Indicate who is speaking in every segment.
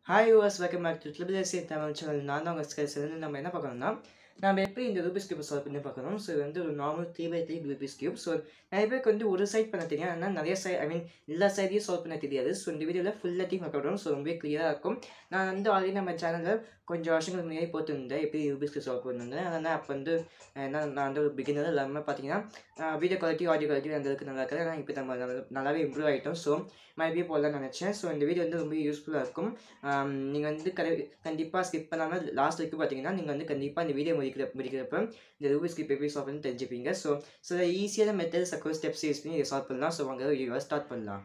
Speaker 1: hi யூஎஸ் welcome back to triple SC Tamil channel நான் தான் உங்கள் ஸ்கேஸ் நம்ம என்ன பார்க்கணும்னா நம்ம எப்படி இந்த ரூபிஸ் கியூப் சால்வ் பண்ணி பார்க்கணும் ஸோ இது வந்து ஒரு normal three by three Rubik's cube so நிறைய பேருக்கு வந்து ஒரு சைட் பண்ண தெரியும் ஆனால் நிறைய சைட் ஐ மீன் எல்லா சைடையும் சால்வ் பண்ண தெரியாது ஸோ இந்த வீடியோவில் ஃபுல்லாத்தையும் பார்க்கணும் ஸோ ரொம்ப கிளியராக இருக்கும் நான் வந்து ஆல்ரெடி நம்ம சேனலில் கொஞ்சம் வருஷங்களுக்கு முன்னாடி போட்டுருந்தேன் எப்படி ரூபிஸ் கியூப் சால்வ் பண்ணிருந்தேன் அதனால் அப்போ வந்து என்ன நான் வந்து ஒரு பிகினர் இல்லாமல் பார்த்தீங்கன்னா வீடியோ குவாலிட்டி ஆடியோ குவாலிட்டி அந்த அளவுக்கு நல்லா இருக்குது ஆனால் இப்போ நம்ம நல்லா- நல்லாவே இம்ப்ரூவ் ஆகிட்டோம் ஸோ மறுபடியும் போடலாம்னு நினச்சேன் ஸோ இந்த வீடியோ வந்து ரொம்ப யூஸ்ஃபுல்லாக இருக்கும் நீங்கள் வந்து கரை கண்டிப்பாக ஸ்கிப் பண்ணாமல் லாஸ்ட் வரைக்கும் பார்த்தீங்கன்னா நீங்கள் வந்து கண்டிப்பாக இந்த வீடியோ முடிக்கிற முடிக்கிறப்ப இந்த ரூபி ஸ்கிப் எப்படி சால்வ் பண்ணி தெரிஞ்சுப்பீங்க ஸோ சில ஈஸியான மெத்தட்ஸ் அக்கௌண்ட் ஸ்டெப்ஸ் யூஸ் பண்ணி இதை சால்வ் பண்ணலாம் ஸோ வாங்க வீடியோவை ஸ்டார்ட் பண்ணலாம்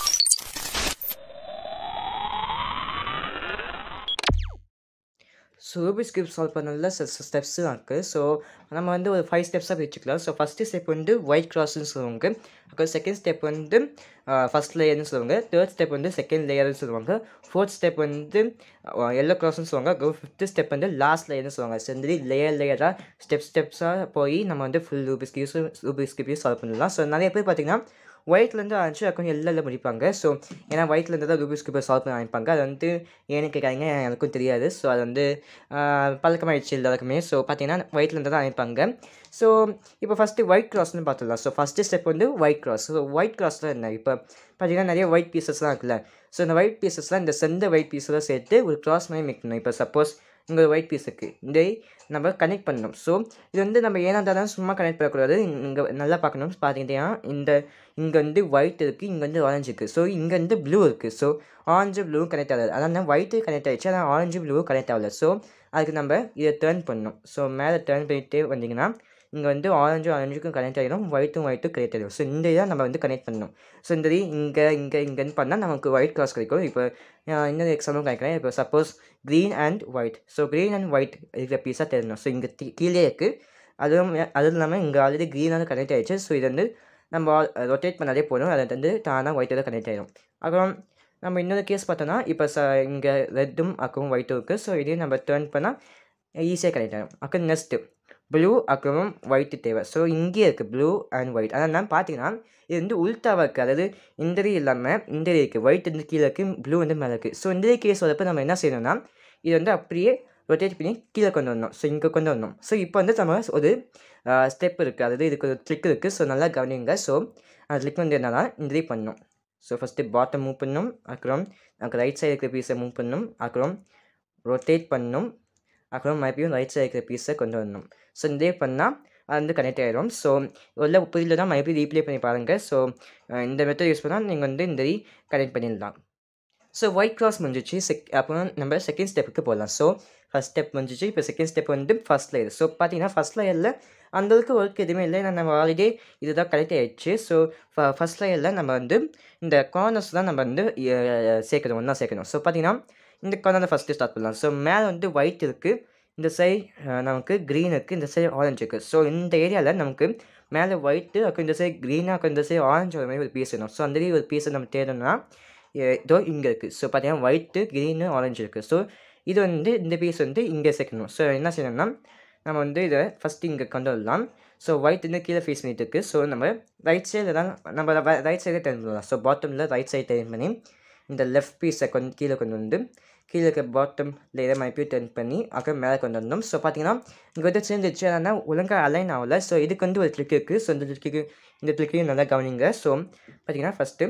Speaker 1: ஸோ ரூபி ஸ்கிரிப்ட் சால்வ் பண்ணல ஸ்டெப்ஸும் இருக்குது ஸோ நம்ம வந்து ஒரு ஃபைவ் ஸ்டெப்ஸாக பிரிச்சுக்கலாம் ஸோ ஃபஸ்ட்டு ஸ்டெப் வந்து ஒயிட் கிராஸ்ன்னு சொல்லுவாங்க அப்புறம் செகண்ட் ஸ்டெப் வந்து ஃபஸ்ட் லேயர்னு சொல்லுவாங்க தேர்ட் ஸ்டெப் வந்து செகண்ட் லேயர்னு சொல்லுவாங்க ஃபோர்த் ஸ்டெப் வந்து எல்லோ கிராஸ்னு சொல்லுவாங்க அப்புறம் ஃபிஃப்த்து ஸ்டெப் வந்து லாஸ்ட் லேயர்னு சொல்லுவாங்க ஸோ இந்த மாதிரி லேயர் லேயராக ஸ்டெப் ஸ்டெப்ஸாக போய் நம்ம வந்து full Rubik's cubes Rubik's cubes solve பண்ணலாம் ஸோ நிறைய பேர் பார்த்தீங்கன்னா ஒயிட்லேருந்து ஆரம்பிச்சு அக்கௌண்ட் எல்லாம் முடிப்பாங்க ஸோ ஏன்னா ஒயிட்லேருந்து தான் ரூபிஸ் கியூப்பை சால்வ் பண்ண ஆரம்பிப்பாங்க அது வந்து ஏன்னு கேட்காங்க எனக்கும் தெரியாது ஸோ அது வந்து ஆஹ், பழக்கமாயிடுச்சு எல்லாருக்குமே ஸோ பார்த்தீங்கன்னா ஒயிட்லேருந்து தான் ஆரம்பிப்பாங்க ஸோ இப்போ ஃபஸ்ட்டு ஒயிட் கிராஸ்னு பார்த்துடலாம் ஸோ ஃபஸ்ட்டு ஸ்டெப் வந்து ஒயிட் கிராஸ் ஸோ ஒயிட் கிராஸில் என்ன இப்போ பார்த்தீங்கன்னா நிறைய ஒயிட் பீசஸ்லாம் இருக்குல்ல ஸோ இந்த ஒயிட் பீசஸ்லாம் இந்த செந்த ஒயிட் பீஸெல்லாம் சேர்த்து ஒரு கிராஸ் மாதிரி மேக் பண்ணணும் இப்போ சப்போஸ் இங்கே ஒரு ஒயிட் பீஸ் இருக்குது இதை நம்ம கனெக்ட் பண்ணணும் ஸோ இது வந்து நம்ம ஏனா தான் சும்மா கனெக்ட் பண்ணக்கூடாது இங்கே நல்லா பார்க்கணும் பார்த்தீங்கன்னா இந்த இங்கே வந்து ஒயிட் இருக்குது இங்கே வந்து ஆரஞ்சு இருக்குது ஸோ இங்கே வந்து ப்ளூ இருக்குது ஸோ ஆரஞ்சு ப்ளூ கனெக்ட் ஆகாது அதான் ஒயிட்டு கனெக்ட் ஆகிடுச்சு ஆனால் ஆரஞ்சு ப்ளூ கனெக்ட் ஆகல ஸோ அதுக்கு நம்ம இதை டேர்ன் பண்ணணும் ஸோ மேலே டேர்ன் பண்ணிகிட்டே வந்தீங்கன்னா இங்கே வந்து ஆரஞ்சும் ஆரஞ்சுக்கும் கனெக்ட் ஆகிடும் ஒயிட்டும் ஒயிட்டும் கனெக்ட் ஆகிடும் ஸோ இந்த இதை நம்ம வந்து கனெக்ட் பண்ணணும் ஸோ இந்த இது இங்கே இங்கே இங்கேன்னு பண்ணால் நமக்கு ஒயிட் கிராஸ் கிடைக்கும் இப்போ ஆஹ், இன்னொரு எக்ஸாம்பிள் கிடைக்கிறேன் இப்போ suppose green and white so green and white இருக்கிற பீஸாக தெரியணும் ஸோ இங்கே கீழே இருக்குது அதுவும் அதுவும் இல்லாமல் இங்கே ஆல்ரெடி க்ரீனாக கனெக்ட் ஆகிடுச்சு ஸோ இது வந்து நம்ம ரொட்டேட் பண்ணாலே போதும் அது வந்து தானாக ஒயிட்டோட கனெக்ட் ஆகிடும் அப்புறம் நம்ம இன்னொரு கேஸ் பார்த்தோன்னா இப்போ ச இங்கே ரெட்டும் அப்புறம் ஒயிட்டும் இருக்குது ஸோ இதையும் நம்ம டேர்ன் பண்ணால் ஈஸியாக கனெக்ட் ஆகிடும் அப்புறம் நெக்ஸ்ட்டு ப்ளூ அப்புறம் ஒயிட்டு தேவை ஸோ இங்கேயே இருக்குது ப்ளூ அண்ட் ஒயிட் அதனால் பார்த்தீங்கன்னா இது வந்து உல்ட்டாவாக இருக்குது அதாவது இந்த இல்லாமல் இந்த இருக்குது ஒயிட் வந்து கீழே இருக்குது ப்ளூ வந்து மேலே இருக்குது ஸோ இந்த கேஸ் வரப்போ நம்ம என்ன செய்யணும்னா இது வந்து அப்படியே ரொட்டேட் பண்ணி கீழே கொண்டு வரணும் ஸோ இங்கே கொண்டு வரணும் ஸோ இப்போ வந்து நம்ம ஒரு ஸ்டெப் இருக்குது அதாவது இதுக்கு ஒரு ட்ரிக் இருக்குது ஸோ நல்லா கவனிங்க ஸோ அந்த ட்ரிக் வந்து என்னன்னா இந்த மாதிரி பண்ணணும் ஸோ ஃபஸ்ட்டு பாட்டம் மூவ் பண்ணணும் அப்புறம் நமக்கு ரைட் சைடு இருக்கிற பீஸை மூவ் பண்ணணும் அப்புறம் ரொட்டேட் பண்ணணும் அப்புறம் மறுபடியும் ரைட் சைடு இருக்கிற பீஸை கொண்டு வரணும் ஸோ இதே பண்ணால் அது வந்து கனெக்ட் ஆகிடும் ஸோ உள்ள புரியலனா மறுபடியும் ரீப்ளே பண்ணி பாருங்கள் ஸோ இந்த மெத்தட் யூஸ் பண்ணால் நீங்கள் வந்து இந்த கனெக்ட் பண்ணிடலாம் ஸோ ஒயிட் கிராஸ் முடிஞ்சிச்சு செக் அப்புறம் நம்ம செகண்ட் ஸ்டெப்புக்கு போகலாம் ஸோ ஃபஸ்ட் ஸ்டெப் முடிஞ்சிச்சு இப்போ செகண்ட் ஸ்டெப் வந்து ஃபஸ்ட் லேயர் ஸோ பார்த்தீங்கன்னா ஃபஸ்ட் லேயரில் அந்தளவுக்கு ஒர்க் எதுவுமே இல்லை ஏன்னா நம்ம ஆல்ரெடி இதுதான் கனெக்ட் ஆயிடுச்சு ஸோ ஃபஸ்ட் லேயரில் நம்ம வந்து இந்த கார்னர்ஸ் தான் நம்ம வந்து அஹ், சேர்க்கணும் ஒன்றா சேர்க்கணும் ஸோ பார்த்தீங்கன்னா இந்த கார்னர் ஃபஸ்ட்டு ஸ்டார்ட் பண்ணலாம் ஸோ மேலே வந்து ஒயிட் இருக்குது இந்த சைட் நமக்கு க்ரீன் இருக்குது இந்த சைடு ஆரஞ்சு இருக்குது ஸோ இந்த ஏரியாவில் நமக்கு மேலே ஒயிட்டு அப்புறம் இந்த சைடு க்ரீனாக அப்புறம் இந்த சைடு ஆரஞ்சு வர மாதிரி ஒரு பீஸ் வேணும் ஸோ அந்த மாதிரி ஒரு பீஸை நம்ம தேடணும்னா எ- இதோ இங்கே இருக்குது ஸோ பார்த்தீங்கன்னா ஒயிட்டு க்ரீனு ஆரஞ்சு இருக்குது ஸோ இது வந்து இந்த பீஸ் வந்து இங்கே சேர்க்கணும் ஸோ என்ன செய்யணும்னா நம்ம வந்து இதை ஃபஸ்ட்டு இங்கே கொண்டு வரலாம் ஸோ ஒயிட் வந்து கீழே ஃபேஸ் பண்ணிட்டு இருக்கு ஸோ நம்ம ரைட் சைடில் தான் நம்ம ரைட் சைடே டர்ன் பண்ணலாம் ஸோ பாட்டமில் ரைட் சைடு டர்ன் பண்ணி இந்த லெஃப்ட் பீஸை கொஞ்சம் கீழே கொண்டு வந்து கீழே இருக்க பாட்டம் லேயரை மறுபடியும் டர்ன் பண்ணி அப்புறம் மேலே கொண்டு வந்தோம் ஸோ பார்த்தீங்கன்னா இங்கே வந்து சேர்ந்துச்சு ஆனால் ஒழுங்காக அலைன் ஆகல ஸோ இதுக்கு வந்து ஒரு ட்ரிக் இருக்குது ஸோ இந்த ட்ரிக்கு இந்த ட்ரிக்கையும் நல்லா கவனிங்க ஸோ பார்த்தீங்கன்னா ஃபஸ்ட்டு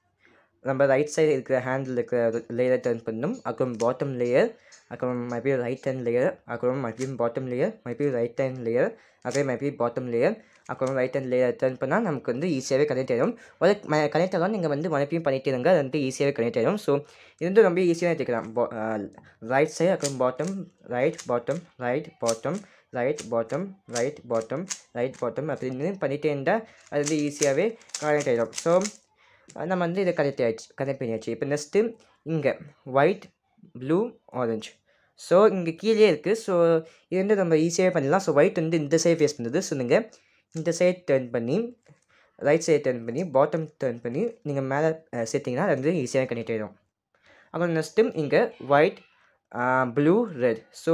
Speaker 1: நம்ம ரைட் சைடு இருக்கிற ஹேண்டில் இருக்கிற லேயரை டர்ன் பண்ணணும் அப்புறம் பாட்டம் லேயர் அப்புறம் மறுபடியும் ரைட் ஹேண்ட் லேயர் அப்புறம் மறுபடியும் பாட்டம் லேயர் மறுபடியும் ரைட் ஹேண்ட் லேயர் அப்புறம் மறுபடியும் பாட்டம் லேயர் அப்புறம் ரைட் ஹேண்ட் லேயர் டர்ன் பண்ணால் நமக்கு வந்து ஈஸியாகவே கனெக்ட் ஆகிடும் ஒரு கனெக்ட் ஆகலாம் நீங்கள் வந்து மறுபடியும் பண்ணிட்டே இருங்க அது வந்து ஈஸியாகவே கனெக்ட் ஆகிடும் ஸோ இது வந்து ரொம்ப ஈஸியாக எடுத்துக்கலாம் ரைட் சைடு அப்புறம் bottom right bottom right bottom right bottom right bottom right bottom அப்படின்னு பண்ணிகிட்டே இருந்தால் அது வந்து ஈஸியாகவே கனெக்ட் ஆகிடும் ஸோ நம்ம வந்து இதை கனெக்ட் ஆகிடுச்சு கனெக்ட் பண்ணியாச்சு இப்போ நெக்ஸ்ட்டு இங்கே ஒயிட் ப்ளூ ஆரஞ்சு ஸோ இங்கே கீழே இருக்குது ஸோ இது வந்து நம்ம ஈஸியாகவே பண்ணிடலாம் ஸோ ஒயிட் வந்து இந்த சைடு ஃபேஸ் பண்ணுறது ஸோ நீங்கள் இந்த சைடு டர்ன் பண்ணி ரைட் சைடு டர்ன் பண்ணி பாட்டம் டர்ன் பண்ணி நீங்கள் மேலே சேர்த்திங்கன்னா அது வந்து ஈஸியாக கனெக்ட் ஆகிடும் அப்புறம் நெக்ஸ்ட்டு இங்கே ஒயிட் ப்ளூ ரெட் ஸோ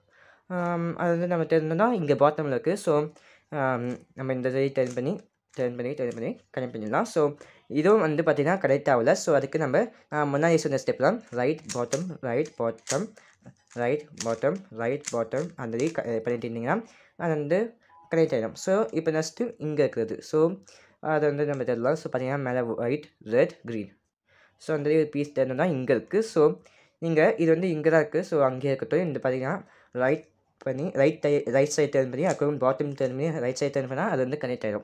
Speaker 1: அது வந்து நம்ம தெரிஞ்சோம்னா இங்கே பாட்டமில் இருக்குது ஸோ நம்ம இந்த சைடு டர்ன் பண்ணி டர்ன் பண்ணி டர்ன் பண்ணி கனெக்ட் பண்ணிடலாம் ஸோ இதுவும் வந்து பார்த்திங்கன்னா கரெக்ட் ஆகல ஸோ அதுக்கு நம்ம நான் முன்னாடி சொன்ன ஸ்டெப் தான் right bottom right bottom right bottom right bottom அந்த மாதிரி க பண்ணிட்டு இருந்தீங்கன்னா அது வந்து கரெக்ட் ஆகிடும் ஸோ இப்போ நெக்ஸ்ட்டு இங்கே இருக்கிறது ஸோ அதை வந்து நம்ம தரலாம் ஸோ பார்த்தீங்கன்னா மேலே ஒயிட் ரெட் க்ரீன் ஸோ அந்த ஒரு பீஸ் தரணும்னா இங்கே இருக்குது ஸோ நீங்கள் இது வந்து இங்கே தான் இருக்குது ஸோ அங்கேயே இருக்கட்டும் இந்த பார்த்தீங்கன்னா ரைட் பண்ணி ரைட் டை ரைட் சைட் டர்ன் பண்ணி அப்புறம் பாட்டம் டர்ன் பண்ணி ரைட் சைட் டர்ன் பண்ணால் அது வந்து கனெக்ட் ஆகிடும்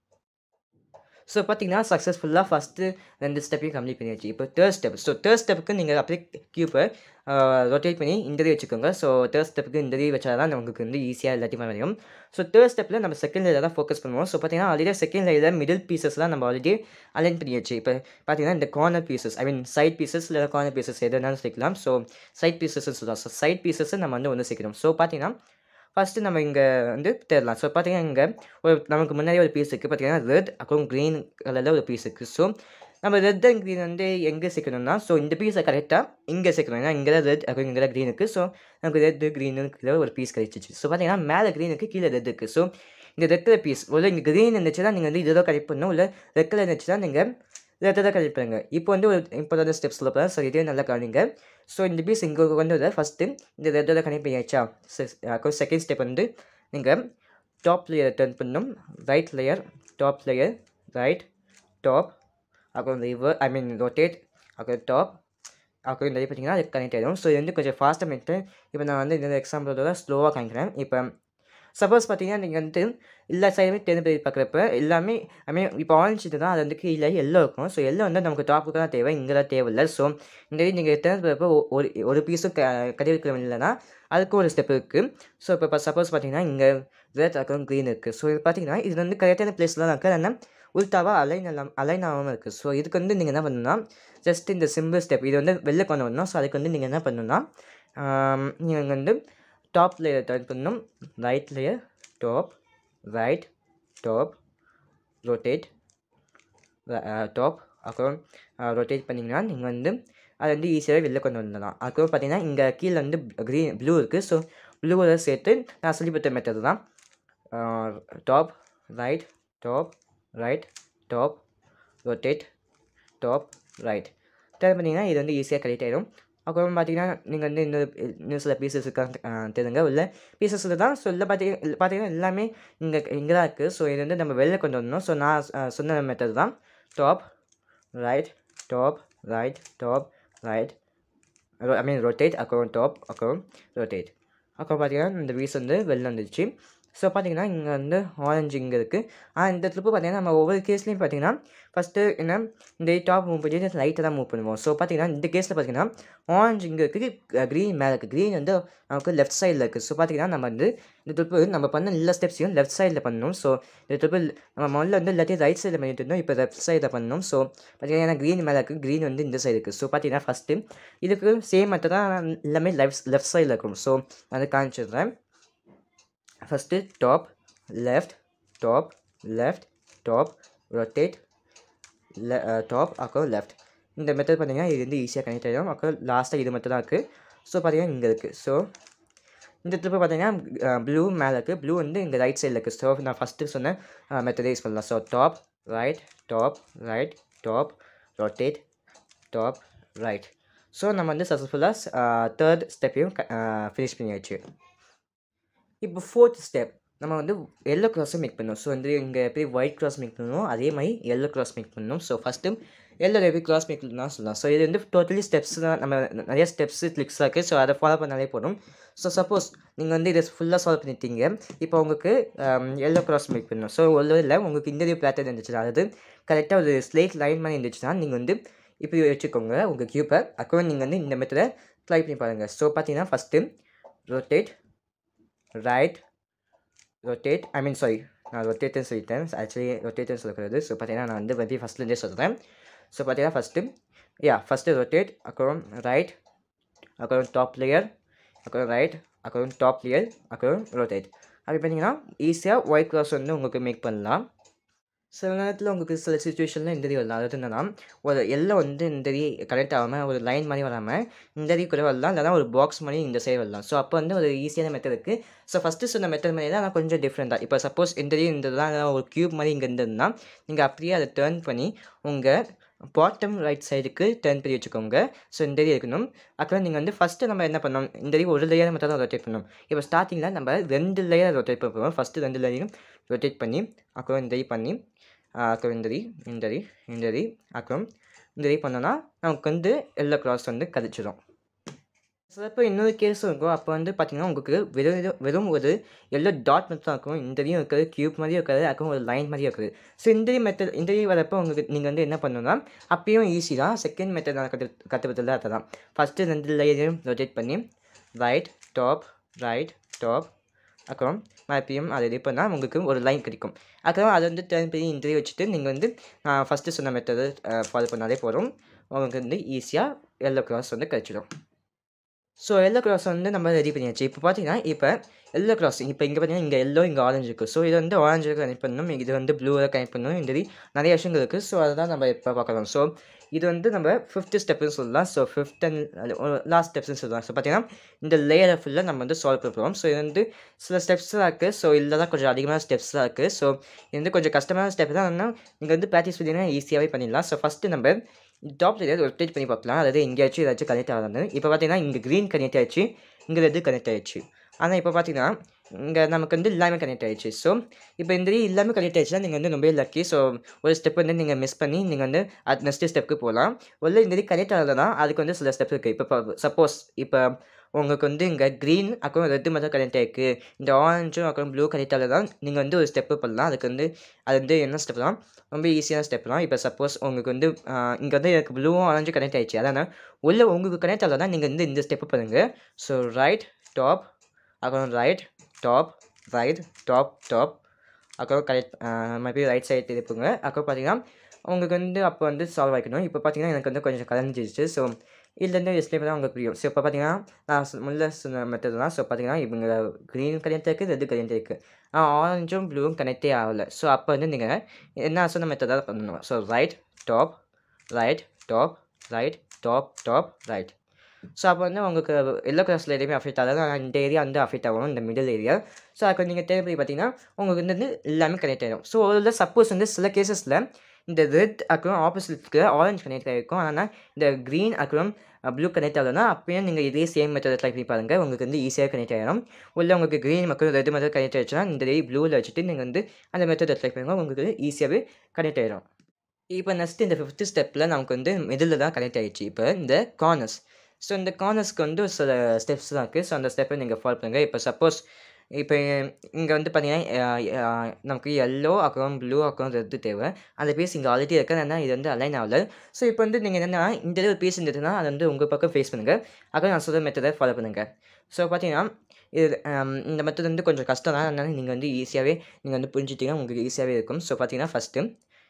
Speaker 1: ஸோ பார்த்தீங்கன்னா சக்ஸஸ்ஃபுல்லாக ஃபஸ்ட்டு ரெண்டு ஸ்டெப்பையும் கம்ப்ளீட் பண்ணியாச்சு இப்போ தேர்ட் ஸ்டெப் ஸோ தேர்ட் ஸ்டெப்புக்கு நீங்கள் அப்படியே க்யூப்பை ரொட்டேட் பண்ணி இந்த மாதிரி வச்சுக்கோங்க ஸோ தேர்ட் ஸ்டெப்புக்கு இந்த மாதிரி வச்சா தான் நமக்கு வந்து ஈஸியாக எல்லாத்தையும் வரையும் ஸோ தேர்ட் ஸ்டெப்பில் நம்ம செகண்ட் லேயர் தான் ஃபோக்கஸ் பண்ணுவோம் ஸோ பார்த்தீங்கன்னா ஆல்ரெடி செகண்ட் லேயரில் மிடில் பீசஸ்லாம் நம்ம ஆல்ரெடி அலைன் பண்ணியாச்சு இப்போ பார்த்தீங்கன்னா இந்த corner pieces I mean side pieces இல்லை கார்னர் பீசஸ் எது வேணாலும் சேர்க்கலாம் ஸோ சைட் பீசஸ் சொல்லலாம் ஸோ சைட் பீசஸை நம்ம வந்து ஒன்று சேர்க்கணும் ஸோ பார்த்தீங்கன்னா ஃபஸ்ட்டு நம்ம இங்கே வந்து தேடலாம் ஸோ பார்த்தீங்கன்னா இங்கே ஒரு நமக்கு முன்னாடியே ஒரு பீஸ் இருக்குது பார்த்தீங்கன்னா ரெட் அப்புறம் க்ரீன் கலரில் ஒரு பீஸ் இருக்குது ஸோ நம்ம ரெட் அண்ட் க்ரீன் வந்து எங்கே சேர்க்கணும்னா ஸோ இந்த பீஸை கரெக்டாக இங்கே சேர்க்கணும் ஏன்னா இங்கே தான் ரெட் அப்புறம் இங்கே தான் க்ரீன் இருக்குது ஸோ நமக்கு ரெட் க்ரீனுக்கு ஒரு பீஸ் கிடைச்சிச்சு ஸோ பார்த்தீங்கன்னா மேலே க்ரீனுக்கு கீழே ரெட் இருக்குது ஸோ இந்த ரெட் கலர் பீஸ் ஒரு இங்கே க்ரீன் இருந்துச்சுன்னா நீங்கள் வந்து இதோட கரெக்ட் பண்ணணும் இல்லை ரெட் கலர் இருந்துச்சுன்னா நீங்கள் ரெட்டை தான் கரெக்ட் பண்ணுங்கள் இப்போ வந்து ஒரு இம்பார்ட்டன்ட் ஸ்டெப்ஸ் சொல்ல போகிறேன் ஸோ இதே நல்லா கவனிங்க ஸோ இந்த பீஸ் இங்கே கொண்டு வர ஃபஸ்ட்டு இந்த ரெட்டோட கனெக்ட் பண்ணியாச்சா அப்புறம் செகண்ட் ஸ்டெப் வந்து நீங்கள் டாப் லேயர் டர்ன் பண்ணணும் right layer top layer right top அப்புறம் ரிவர் ஐ மீன் ரொட்டேட் அப்புறம் டாப் அப்புறம் இந்த பார்த்தீங்கன்னா அது கனெக்ட் ஆகிடும் ஸோ இது வந்து கொஞ்சம் ஃபாஸ்ட்டாக மெட்டு இப்போ நான் வந்து இந்த எக்ஸாம்பிளோட ஸ்லோவாக காமிக்கிறேன் இப்போ சப்போஸ் பார்த்தீங்கன்னா நீங்கள் வந்து எல்லா சைடுமே தேர்ந்து பார்க்குறப்ப எல்லாமே ஐ மீன் இப்போ ஆரஞ்சு இது தான் அது வந்து கீழே எல்லோ இருக்கும் ஸோ எல்லோ வந்து நமக்கு டாப்புக்கு தான் தேவை இங்கே தான் தேவையில்லை ஸோ இந்த இது நீங்கள் தேர்ந்து பார்ப்போ ஒரு ஒரு பீஸும் க கடைவிக்கிற இல்லைன்னா அதுக்கும் ஒரு ஸ்டெப் இருக்குது ஸோ இப்போ சப்போஸ் பார்த்தீங்கன்னா இங்கே ரெட் அப்புறம் க்ரீன் இருக்குது ஸோ இது பார்த்தீங்கன்னா இது வந்து கரெக்டான பிளேஸில் தான் இருக்குது ஆனால் உள்டாவாக அலைன் எல்லாம் அலைன் ஆகாமல் இருக்குது ஸோ இதுக்கு வந்து நீங்கள் என்ன பண்ணணும்னா ஜஸ்ட் இந்த சிம்பிள் ஸ்டெப் இது வந்து வெளில கொண்டு வரணும் ஸோ அதுக்கு வந்து நீங்கள் என்ன பண்ணணும்னா நீங்கள் வந்து டாப் லேயர் டர்ன் பண்ணணும் right layer top right top rotate top அப்புறம் ரொட்டேட் பண்ணிங்கன்னா நீங்கள் வந்து அது வந்து ஈஸியாக வெளில கொண்டு வந்துடலாம் அதுக்கப்புறம் பார்த்தீங்கன்னா இங்கே கீழே வந்து க்ரீன் ப்ளூ இருக்குது ஸோ ப்ளூவோட சேர்த்து நான் சொல்லிப்பட்ட மெத்தட் தான் top right top right top rotate top right turn பண்ணிங்கன்னா இது வந்து ஈஸியாக கரெக்ட் ஆகிடும் அப்புறம் பார்த்தீங்கன்னா நீங்கள் வந்து இந்த இன்னும் சில பீசஸ் இருக்காங்க தெரியுங்க உள்ள பீசஸில் தான் ஸோ இல்லை பார்த்தீங்கன்னா பார்த்தீங்கன்னா எல்லாமே இங்கே இங்கே தான் இருக்குது ஸோ இது வந்து நம்ம வெளில கொண்டு வரணும் ஸோ நான் சொன்ன மெத்தட் தான் top right top right top right I mean rotate அப்புறம் டாப் அப்புறம் ரொட்டேட் அப்புறம் பார்த்தீங்கன்னா இந்த பீஸ் வந்து வெளில வந்துடுச்சு ஸோ பார்த்தீங்கன்னா இங்கே வந்து ஆரஞ்சு இங்கே இருக்குது ஆனால் இந்த ட்ரிப்பு பார்த்தீங்கன்னா நம்ம ஒவ்வொரு கேஸ்லையும் பார்த்தீங்கன்னா ஃபஸ்ட்டு என்ன இந்த டாப் மூவ் பண்ணி லைட்டாக தான் மூவ் பண்ணுவோம் ஸோ பார்த்தீங்கன்னா இந்த கேஸில் பார்த்தீங்கன்னா ஆரஞ்சு இங்கே இருக்குது க்ரீன் மேலே இருக்குது க்ரீன் வந்து நமக்கு லெஃப்ட் சைடில் இருக்குது ஸோ பார்த்தீங்கன்னா நம்ம வந்து இந்த ட்ரிப்பு நம்ம பண்ண எல்லா ஸ்டெப்ஸையும் லெஃப்ட் சைடில் பண்ணணும் ஸோ இந்த ட்ரிப்பு நம்ம முதல்ல வந்து எல்லாத்தையும் ரைட் சைடில் பண்ணிட்டு இருந்தோம் இப்போ லெஃப்ட் சைடில் பண்ணணும் ஸோ பார்த்தீங்கன்னா க்ரீன் மேலே இருக்குது க்ரீன் வந்து இந்த சைடு இருக்குது ஸோ பார்த்தீங்கன்னா ஃபஸ்ட்டு இதுக்கு சேம் மெத்தட் தான் எல்லாமே லெஃப்ட் லெஃப்ட் சைடில் இருக்கும் ஸோ அதை காமிச்சிடுறேன் first top left top left top rotate le top அப்புறம் லெஃப்ட் இந்த மெத்தட் பார்த்தீங்கன்னா இது வந்து ஈஸியாக கனெக்ட் ஆகிடும் அப்புறம் லாஸ்ட்டாக இது மட்டும் தான் இருக்குது ஸோ பார்த்தீங்கன்னா இங்கே இருக்குது ஸோ இந்த ட்ரிப்பு பார்த்தீங்கன்னா ப்ளூ மேலே இருக்குது ப்ளூ வந்து இங்கே ரைட் சைடில் இருக்குது ஸோ நான் ஃபஸ்ட்டு சொன்ன மெத்தடே யூஸ் பண்ணலாம் so top right top right top rotate top right so நம்ம வந்து சக்ஸஸ்ஃபுல்லாக தேர்ட் ஸ்டெப்பையும் ஃபினிஷ் பண்ணியாச்சு இப்போ ஃபோர்த் ஸ்டெப் நம்ம வந்து எல்லோ கிராஸும் மேக் பண்ணணும் ஸோ வந்து இங்கே எப்படி ஒயிட் கிராஸ் மேக் பண்ணணும் அதே மாதிரி எல்லோ கிராஸ் மேக் பண்ணணும் ஸோ ஃபஸ்ட்டு எல்லோ எப்படி கிராஸ் மேக் பண்ணலாம் சொல்லலாம் ஸோ இது வந்து டோட்டலி ஸ்டெப்ஸ் தான் நம்ம நிறைய ஸ்டெப்ஸு ட்ரிக்ஸ் இருக்குது ஸோ அதை ஃபாலோ பண்ணாலே போதும் ஸோ சப்போஸ் நீங்கள் வந்து இதை ஃபுல்லாக சால்வ் பண்ணிட்டீங்க இப்போ உங்களுக்கு எல்லோ கிராஸ் மேக் பண்ணணும் ஸோ ஒரு இல்லை உங்களுக்கு இந்த பேட்டர்ன் இருந்துச்சுன்னா அதாவது கரெக்டாக ஒரு ஸ்லேட் லைன் மாதிரி இருந்துச்சுன்னா நீங்கள் வந்து இப்படி வச்சுக்கோங்க உங்கள் க்யூப்பை அப்புறம் நீங்கள் வந்து இந்த மெத்தடை ட்ரை பண்ணி பாருங்கள் ஸோ பார்த்தீங்கன்னா first rotate right rotate I mean sorry நான் ரொட்டேட்னு சொல்லிட்டேன் ஆக்சுவலி ரொட்டேட்னு சொல்லக்கூடாது ஸோ பார்த்தீங்கன்னா நான் வந்து வந்து ஃபஸ்ட்லேருந்தே சொல்கிறேன் ஸோ பார்த்தீங்கன்னா ஃபஸ்ட்டு யா ஃபஸ்ட்டு ரொட்டேட் அப்புறம் ரைட் அப்புறம் டாப் லேயர் அப்புறம் ரைட் அப்புறம் டாப் லேயர் அப்புறம் ரொட்டேட் அப்படி பார்த்தீங்கன்னா ஈஸியாக ஒயிட் கிராஸ் வந்து உங்களுக்கு மேக் பண்ணலாம் சில நேரத்தில் உங்களுக்கு சில சுச்சுவேஷனில் இந்த வரலாம் அதாவது என்னன்னா ஒரு எல்லாம் வந்து இந்த கனெக்ட் ஆகாமல் ஒரு லைன் மாதிரி வராமல் இந்த கூட வரலாம் இல்லைனா ஒரு பாக்ஸ் மாதிரி இந்த சைடு வரலாம் ஸோ அப்போ வந்து ஒரு ஈஸியான மெத்தட் இருக்குது ஸோ ஃபஸ்ட்டு சொன்ன மெத்தட் மாதிரி தான் ஆனால் கொஞ்சம் டிஃப்ரெண்ட்டாக இப்போ சப்போஸ் இந்த இந்த தான் ஒரு க்யூப் மாதிரி இங்கே இருந்ததுன்னா நீங்கள் அப்படியே அதை டேர்ன் பண்ணி உங்கள் பாட்டம் ரைட் சைடுக்கு டர்ன் பண்ணி வச்சுக்கோங்க ஸோ இந்த ஏரியா இருக்கணும் அப்புறம் நீங்கள் வந்து ஃபஸ்ட்டு நம்ம என்ன பண்ணோம் இந்த ஏரியா ஒரு லேயர் மட்டும் தான் ரொட்டேட் பண்ணோம் இப்போ ஸ்டார்டிங்கில் நம்ம ரெண்டு லேயர் ரொட்டேட் பண்ண போகிறோம் ஃபஸ்ட்டு ரெண்டு லேயரும் ரொட்டேட் பண்ணி அப்புறம் இந்த பண்ணி அப்புறம் இந்த இந்த இந்த அப்புறம் இந்த பண்ணோன்னா நமக்கு வந்து எல்லா கிராஸ் வந்து கழிச்சிடும் சிலப்போ இன்னொரு கேஸும் இருக்கும் அப்போ வந்து பார்த்தீங்கன்னா உங்களுக்கு வெறும் இது வெறும் ஒரு எல்லோ டாட் மட்டும் தான் இருக்கும் இந்ததையும் இருக்காது க்யூப் மாதிரியும் இருக்காது அதுக்கும் ஒரு லைன் மாதிரியும் இருக்காது ஸோ இந்த மெத்தட் இந்த வரப்போ உங்களுக்கு நீங்கள் வந்து என்ன பண்ணணும்னா அப்பயும் ஈஸி தான் செகண்ட் மெத்தட் நான் கற்று கற்றுப்பதில் அதை தான் ஃபஸ்ட்டு ரெண்டு லேயரையும் ரொட்டேட் பண்ணி ரைட் டாப் ரைட் டாப் அப்புறம் மறுபடியும் அதை இது பண்ணால் உங்களுக்கு ஒரு லைன் கிடைக்கும் அப்புறம் அதை வந்து டேர்ன் பண்ணி இந்த வச்சுட்டு நீங்கள் வந்து நான் ஃபஸ்ட்டு சொன்ன மெத்தடு ஃபாலோ பண்ணாலே போதும் உங்களுக்கு வந்து ஈஸியாக எல்லோ கிராஸ் வந்து கிடச்சிடும் ஸோ எல்லோ கிராஸ் வந்து நம்ம ரெடி பண்ணியாச்சு இப்போ பார்த்தீங்கன்னா இப்போ எல்லோ கிராஸ் இப்போ இங்கே பார்த்தீங்கன்னா இங்கே எல்லோ இங்கே ஆரஞ்சு இருக்குது ஸோ இது வந்து ஆரஞ்சு கனெக்ட் பண்ணணும் இது வந்து ப்ளூவை கனெக்ட் பண்ணணும் இந்த மாதிரி நிறைய விஷயங்கள் இருக்குது ஸோ அதை தான் நம்ம இப்போ பார்க்கலாம் ஸோ இது வந்து நம்ம ஃபிஃப்த்து ஸ்டெப்னு சொல்லலாம் ஸோ ஃபிஃப்த் அண்ட் லாஸ்ட் ஸ்டெப்ஸ்னு சொல்லலாம் ஸோ பார்த்தீங்கன்னா இந்த லேயரை ஃபுல்லாக நம்ம வந்து சால்வ் பண்ண போகிறோம் ஸோ இது வந்து சில ஸ்டெப்ஸ்லாம் இருக்குது ஸோ இதில் தான் கொஞ்சம் அதிகமான ஸ்டெப்ஸ்லாம் இருக்குது ஸோ இது வந்து கொஞ்சம் கஷ்டமான ஸ்டெப் தான் ஆனால் நீங்கள் வந்து ப்ராக்டிஸ் பண்ணிங்கன்னா ஈஸியாகவே பண்ணிடலாம் ஸோ ஃபஸ்ட்டு நம்ம டாப் லேயர் ரொட்டேட் பண்ணி பார்க்கலாம் அதாவது எங்கேயாச்சும் ஏதாச்சும் கனெக்ட் ஆகாது இப்போ பார்த்தீங்கன்னா இங்கே க்ரீன் கனெக்ட் ஆயிடுச்சு இங்கே ரெட்டு கனெக்ட் ஆயிடுச்சு ஆனால் இப்போ பார்த்தீங்கன்னா இங்கே நமக்கு வந்து எல்லாமே கனெக்ட் ஆயிடுச்சு ஸோ இப்போ இந்த எல்லாமே கனெக்ட் ஆயிடுச்சுன்னா நீங்கள் வந்து ரொம்ப லக்கி ஸோ ஒரு ஸ்டெப் வந்து நீங்கள் மிஸ் பண்ணி நீங்கள் வந்து அது நெக்ஸ்ட் ஸ்டெப்புக்கு போகலாம் உள்ள இந்த கனெக்ட் ஆகலைன்னா அதுக்கு வந்து சில ஸ்டெப் இருக்குது இப்போ சப்போஸ் இப்போ உங்களுக்கு வந்து இங்கே க்ரீன் அப்புறம் ரெட்டு மட்டும் கனெக்ட் ஆகிருக்கு இந்த ஆரஞ்சும் அப்புறம் ப்ளூ கனெக்ட் ஆகல தான் நீங்கள் வந்து ஒரு ஸ்டெப்பு பண்ணலாம் அதுக்கு வந்து அது வந்து என்ன ஸ்டெப் தான் ரொம்ப ஈஸியான ஸ்டெப் தான் இப்போ சப்போஸ் உங்களுக்கு வந்து இங்கே வந்து எனக்கு ப்ளூவும் ஆரஞ்சும் கனெக்ட் ஆகிடுச்சு அதான் உள்ள உங்களுக்கு கனெக்ட் ஆகலன்னா நீங்கள் வந்து இந்த ஸ்டெப்பு பண்ணுங்கள் ஸோ ரைட் டாப் அப்புறம் right top right top top அப்புறம் கரெக்ட் மறுபடியும் ரைட் சைடு திருப்புங்க அப்புறம் பார்த்தீங்கன்னா உங்களுக்கு வந்து அப்போ வந்து சால்வ் ஆகிக்கணும் இப்போ பார்த்தீங்கன்னா எனக்கு வந்து கொஞ்சம் கலஞ்சிருச்சு ஸோ இதுலேருந்து எஸ்லேப் தான் உங்களுக்கு புரியும் ஸோ இப்போ பார்த்தீங்கன்னா நான் முல்ல சொன்ன மெத்தட் தான் ஸோ பார்த்தீங்கன்னா இவங்க க்ரீன் கனெக்ட் இருக்குது ரெட்டு கனெக்ட் இருக்குது ஆரஞ்சும் ப்ளூவும் கனெக்டே ஆகலை ஸோ அப்போ வந்து நீங்கள் என்ன சொன்ன மெத்தட் தான் பண்ணணும் so right top right top right top top right so அப்போ வந்து உங்களுக்கு எல்லோ கிளாஸில் எதுவுமே அஃபெக்ட் ஆகாது ஆனால் இந்த ஏரியா வந்து அஃபெக்ட் ஆகும் இந்த மிடில் ஏரியா ஸோ அதுக்கு நீங்கள் தேவை பார்த்தீங்கன்னா உங்களுக்கு வந்து எல்லாமே கனெக்ட் ஆகிடும் ஸோ அதில் சப்போஸ் வந்து சில கேசஸில் இந்த ரெட் அப்புறம் ஆப்போசிட்க்கு ஆரஞ்சு கனெக்ட் ஆகிருக்கும் ஆனால் இந்த க்ரீன் அப்புறம் ப்ளூ கனெக்ட் ஆகுதுன்னா அப்பயும் நீங்கள் இதே சேம் மெத்தட் ட்ரை பண்ணி பாருங்கள் உங்களுக்கு வந்து ஈஸியாக கனெக்ட் ஆகிடும் உள்ள உங்களுக்கு க்ரீன் மற்றும் ரெட் மெத்தட் கனெக்ட் ஆகிடுச்சுன்னா இந்த டே ப்ளூவில் வச்சுட்டு நீங்கள் வந்து அந்த மெத்தட் ட்ரை பண்ணுங்க உங்களுக்கு ஈஸியாகவே கனெக்ட் ஆகிடும் இப்போ நெக்ஸ்ட் இந்த ஃபிஃப்த் ஸ்டெப்பில் நமக்கு வந்து மிடில் தான் கனெக்ட் ஆகிடுச்சு இப்போ இந்த கார்னர்ஸ் ஸோ இந்த கார்னர்ஸ்க்கு வந்து சில ஸ்டெப்ஸ் தான் இருக்குது ஸோ அந்த ஸ்டெப்பை நீங்கள் ஃபாலோ பண்ணுங்கள் இப்போ சப்போஸ் இப்போ இங்கே வந்து பார்த்தீங்கன்னா நமக்கு எல்லோ அப்புறம் ப்ளூ அப்புறம் ரெட்டு தேவை அந்த பீஸ் இங்கே ஆல்ரெடி இருக்கிறதுனா இது வந்து அலைன் ஆகல ஸோ இப்போ வந்து நீங்கள் என்னென்னா இந்த ஒரு பீஸ் இருந்ததுன்னா அதை வந்து உங்கள் பக்கம் ஃபேஸ் பண்ணுங்கள் அப்புறம் நான் சொல்கிற மெத்தடை ஃபாலோ பண்ணுங்கள் ஸோ பார்த்தீங்கன்னா இது இந்த மெத்தட் வந்து கொஞ்சம் கஷ்டம் தான் அதனால் நீங்கள் வந்து ஈஸியாகவே நீங்கள் வந்து புரிஞ்சுட்டிங்கன்னா உங்களுக்கு ஈஸியாகவே இருக்கும் ஸோ பார்த்தீங்கன்னா first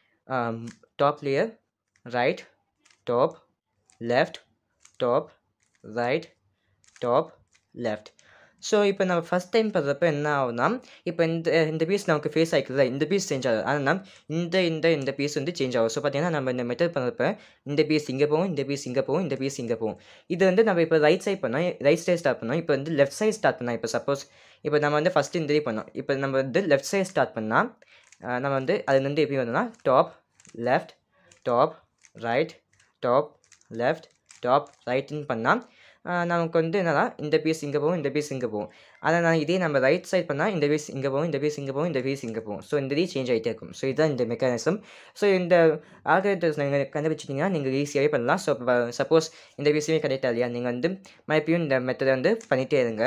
Speaker 1: top layer right top left top right top left so இப்போ நம்ம ஃபஸ்ட் டைம் பண்ணுறப்ப என்ன ஆகுதுன்னா இப்போ இந்த இந்த பீஸ் நமக்கு ஃபேஸ் ஆகிக்குதுல இந்த பீஸ் சேஞ்ச் ஆகுது ஆனால் இந்த இந்த இந்த பீஸ் வந்து சேஞ்ச் ஆகும் ஸோ பார்த்தீங்கன்னா நம்ம இந்த மெத்தட் பண்ணுறப்ப இந்த பீஸ் இங்கே போகும் இந்த பீஸ் இங்கே போகும் இந்த பீஸ் இங்கே போகும் இது வந்து நம்ம இப்போ ரைட் சைட் பண்ணோம் ரைட் சைட் ஸ்டார்ட் பண்ணோம் இப்போ வந்து லெஃப்ட் சைட் ஸ்டார்ட் பண்ணோம் இப்போ சப்போஸ் இப்போ நம்ம வந்து ஃபஸ்ட்டு இந்த பண்ணோம் இப்போ நம்ம வந்து லெஃப்ட் சைட் ஸ்டார்ட் பண்ணால் நம்ம வந்து அது வந்து எப்படி வந்தோம்னா top left top right top left top ரைட்டுன்னு பண்ணால் நமக்கு வந்து என்னன்னா இந்த பீஸ் இங்கே போகும் இந்த பீஸ் இங்கே போகும் அதை நான் இதே நம்ம ரைட் சைட் பண்ணால் இந்த பீஸ் இங்கே போகும் இந்த பீஸ் இங்கே போகும் இந்த பீஸ் இங்கே போகும் ஸோ இந்த இதே சேஞ்ச் ஆகிட்டே இருக்கும் ஸோ இதுதான் இந்த மெக்கானிசம் ஸோ இந்த ஆல்கரேட்டர்ஸ் நீங்கள் கண்டுபிடிச்சிட்டிங்கன்னா நீங்கள் ஈஸியாகவே பண்ணலாம் ஸோ சப்போஸ் இந்த பீஸுமே கரெக்ட் இல்லையா நீங்கள் வந்து மறுபடியும் இந்த மெத்தடை வந்து பண்ணிகிட்டே இருங்க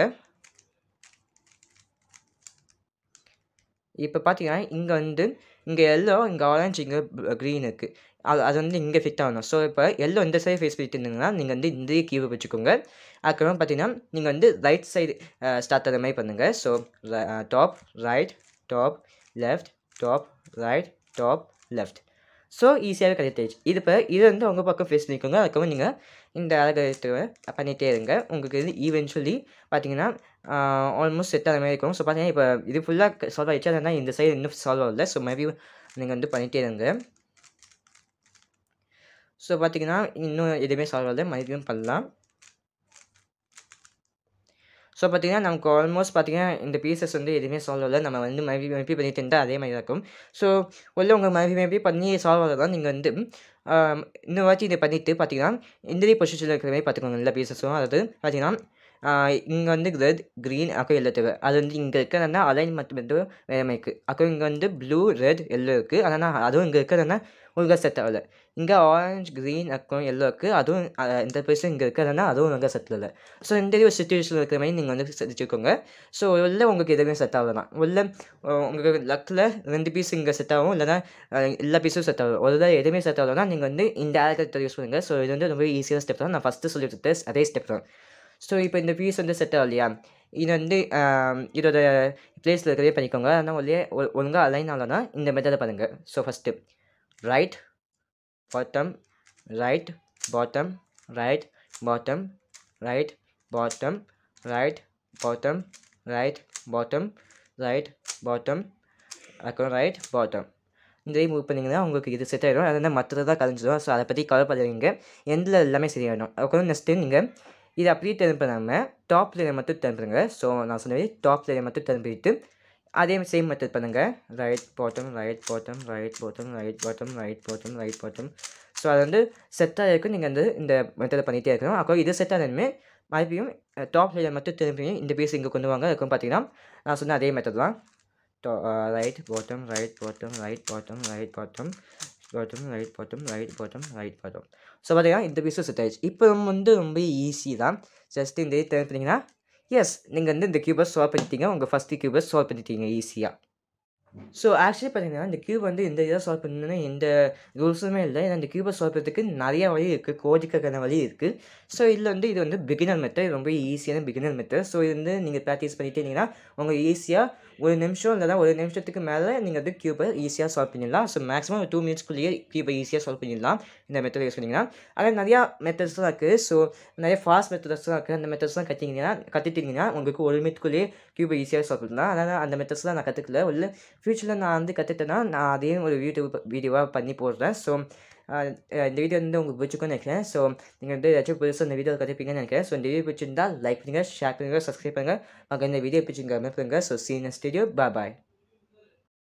Speaker 1: இப்போ பார்த்தீங்கன்னா இங்கே வந்து இங்கே எல்லோ இங்கே ஆரஞ்சு இங்கே க்ரீன் இருக்குது அது அது வந்து இங்கே ஃபிட் ஆகணும் ஸோ இப்போ எல்லோ இந்த சைடு ஃபேஸ் பண்ணிட்டு இருந்தீங்கன்னா நீங்கள் வந்து இந்த கீவை வச்சுக்கோங்க அதுக்கப்புறம் பார்த்தீங்கன்னா நீங்கள் வந்து ரைட் சைடு ஸ்டார்ட் ஆகிற மாதிரி பண்ணுங்கள் so top right top left top right top left so ஈஸியாகவே கரெக்ட் ஆயிடுச்சு இது இப்போ இது வந்து உங்கள் பக்கம் ஃபேஸ் பண்ணிக்கோங்க அதுக்கப்புறம் நீங்கள் இந்த அழகத்தை பண்ணிகிட்டே இருங்க உங்களுக்கு இது ஈவென்ச்சுவலி பார்த்தீங்கன்னா ஆல்மோஸ்ட் செட் ஆகிற மாதிரி இருக்கும் ஸோ பார்த்தீங்கன்னா இப்போ இது ஃபுல்லாக சால்வ் ஆகிடுச்சு அதனால் இந்த சைடு இன்னும் சால்வ் ஆகல ஸோ மேபி நீங்கள் வந்து பண்ணிகிட்டே இருங்க ஸோ பார்த்தீங்கன்னா இன்னும் எதுவுமே சால்வ் ஆகலை மறுபடியும் பண்ணலாம் ஸோ பார்த்தீங்கன்னா நமக்கு ஆல்மோஸ்ட் பார்த்தீங்கன்னா இந்த பீசஸ் வந்து எதுவுமே சால்வ் ஆகல நம்ம வந்து மறுபடி மறுபடி பண்ணிட்டு இருந்தால் அதே மாதிரி தான் இருக்கும் ஸோ உள்ள உங்கள் மறுபடி மறுபடி பண்ணி சால்வ் ஆகலாம் நீங்கள் வந்து இன்னொரு வாட்டி இதை பண்ணிவிட்டு பார்த்தீங்கன்னா இந்த பொசிஷனில் இருக்கிற மாதிரி பார்த்துக்கோங்க எல்லா பீசஸும் அதாவது பார்த்தீங்கன்னா இங்கே வந்து ரெட் க்ரீன் அக்கோ எல்லோ தேவை அது வந்து இங்கே இருக்கிறதுனா அலைன் மட்டும் வந்து வேறு மாதிரி இருக்குது அக்கோ இங்கே வந்து ப்ளூ ரெட் எல்லோ இருக்குது ஆனால் அதுவும் இங்கே இருக்கிறதுனா ஒழுங்காக செட் ஆகலை இங்கே ஆரஞ்ச் க்ரீன் அக்கம் எல்லோ இருக்குது அதுவும் இந்த பீஸும் இங்கே இருக்கிறதுனா அதுவும் ஒழுங்காக செட் ஆகலை ஸோ இந்த ஒரு சுச்சுவேஷனில் இருக்கிற மாதிரி நீங்கள் வந்து செஞ்சுக்கோங்க ஸோ உள்ள உங்களுக்கு எதுவுமே செட் ஆகலாம் உள்ள உங்களுக்கு லக்கில் ரெண்டு பீஸ் இங்கே செட் ஆகும் இல்லைனா எல்லா பீஸும் செட் ஆகும் ஒரு தான் எதுவுமே செட் ஆகலைன்னா நீங்கள் வந்து இந்த ஆல்கத்தை யூஸ் பண்ணுங்கள் ஸோ இது வந்து ரொம்ப ஈஸியான ஸ்டெப் தான் நான் ஃபஸ்ட்டு சொல்லிட்டு அதே ஸ்டெப் தான் ஸோ இப்போ இந்த பீஸ் வந்து செட் ஆகலையா இது வந்து இதோட பிளேஸில் இருக்கிறதே பண்ணிக்கோங்க ஆனால் ஒரே ஒழுங்காக அலைன் ஆகலைன்னா இந்த மெத்தடை பண்ணுங்கள் so first right bottom right bottom right bottom right bottom right bottom right bottom right bottom அப்புறம் ரைட் பாட்டம் இந்த மூவ் பண்ணிங்கன்னா உங்களுக்கு இது செட் ஆகிடும் அதனால் மற்றது தான் கலைஞ்சிடும் ஸோ அதை பற்றி கவலைப்படுவீங்க எண்டில் எல்லாமே சரியாயிடும் அப்புறம் நெக்ஸ்ட்டு நீங்கள் இது அப்படியே திருப்பினாமல் டாப் லேயர் மட்டும் திரும்புங்க ஸோ நான் சொன்னது டாப் லேயர் மட்டும் திரும்பிட்டு அதே சேம் மெத்தட் பண்ணுங்கள் right bottom right bottom right bottom right bottom right bottom right bottom so அது வந்து செட்டாக இருக்கும் நீங்கள் வந்து இந்த மெத்தடை பண்ணிகிட்டே இருக்கணும் அப்புறம் இது செட் ஆனதுமே மறுபடியும் டாப் லேயர் மட்டும் திரும்பி இந்த பீஸ் இங்கே கொண்டு வாங்க அதுக்கும் பார்த்தீங்கன்னா நான் சொன்ன அதே மெத்தட் தான் right bottom right bottom right bottom right bottom bottom right bottom right bottom right bottom so பார்த்தீங்கன்னா இந்த பீஸும் செட் ஆயிடுச்சு இப்போ வந்து ரொம்ப ஈஸி தான் ஜஸ்ட் இந்த இது தெரிஞ்சிட்டிங்கன்னா எஸ் நீங்கள் வந்து இந்த கியூபை சால்வ் பண்ணிட்டீங்க உங்கள் ஃபஸ்ட்டு கியூபை சால்வ் பண்ணிட்டீங்க ஈஸியாக ஸோ ஆக்சுவலி பார்த்தீங்கன்னா இந்த கியூப் வந்து இந்த இதை சால்வ் பண்ணணும்னு எந்த ரூல்ஸுமே இல்லை ஏன்னா இந்த கியூபை சால்வ் பண்ணுறதுக்கு நிறைய வழி இருக்குது கோடிக்கணக்கான வழி இருக்குது ஸோ இதில் வந்து இது வந்து பிகினர் மெத்தட் ரொம்ப ஈஸியான பிகினர் மெத்தட் ஸோ இது வந்து நீங்கள் ப்ராக்டிஸ் பண்ணிட்டே இருந்தீங்கன்னா உங்கள் ஈஸியாக ஒரு நிமிஷம் இல்லைனா ஒரு நிமிஷத்துக்கு மேலே நீங்கள் வந்து கியூபை ஈஸியாக சால்வ் பண்ணிடலாம் ஸோ மேக்ஸிமம் டூ மினிட்ஸ்க்குள்ளேயே கியூபை ஈஸியாக சால்வ் பண்ணிடலாம் இந்த மெத்தட் யூஸ் பண்ணிங்கன்னா அதில் நிறையா மெத்தட்ஸ்லாம் இருக்குது ஸோ நிறைய ஃபாஸ்ட் மெத்தட்ஸ்லாம் இருக்குது அந்த மெத்தட்ஸ்லாம் கற்றிங்கன்னா கற்றுட்டிங்கன்னா உங்களுக்கு ஒரு மினிட்குள்ளேயே கியூபை ஈஸியாக சால்வ் பண்ணலாம் அதனால் அந்த மெத்தட்ஸ்லாம் நான் கற்றுக்கல உள்ள ஃப்யூச்சரில் நான் வந்து கற்றுட்டேன்னா நான் அதையும் ஒரு யூடியூப் வீடியோவாக பண்ணி போடுறேன் ஸோ இந்த வீடியோ வந்து உங்களுக்கு பிடிச்சிக்கும்னு நினைக்கிறேன் ஸோ நீங்கள் வந்து ஏதாச்சும் புதுசாக இந்த வீடியோ கற்றுப்பீங்கன்னு நினைக்கிறேன் ஸோ இந்த வீடியோ பிடிச்சிருந்தால் லைக் பண்ணுங்கள் ஷேர் பண்ணுங்கள் சப்ஸ்கிரைப் பண்ணுங்கள் அங்கே இந்த வீடியோ பிடிச்சிங்க கமெண்ட் பண்ணுங்கள் ஸோ சீன் ஸ்டுடியோ பாய்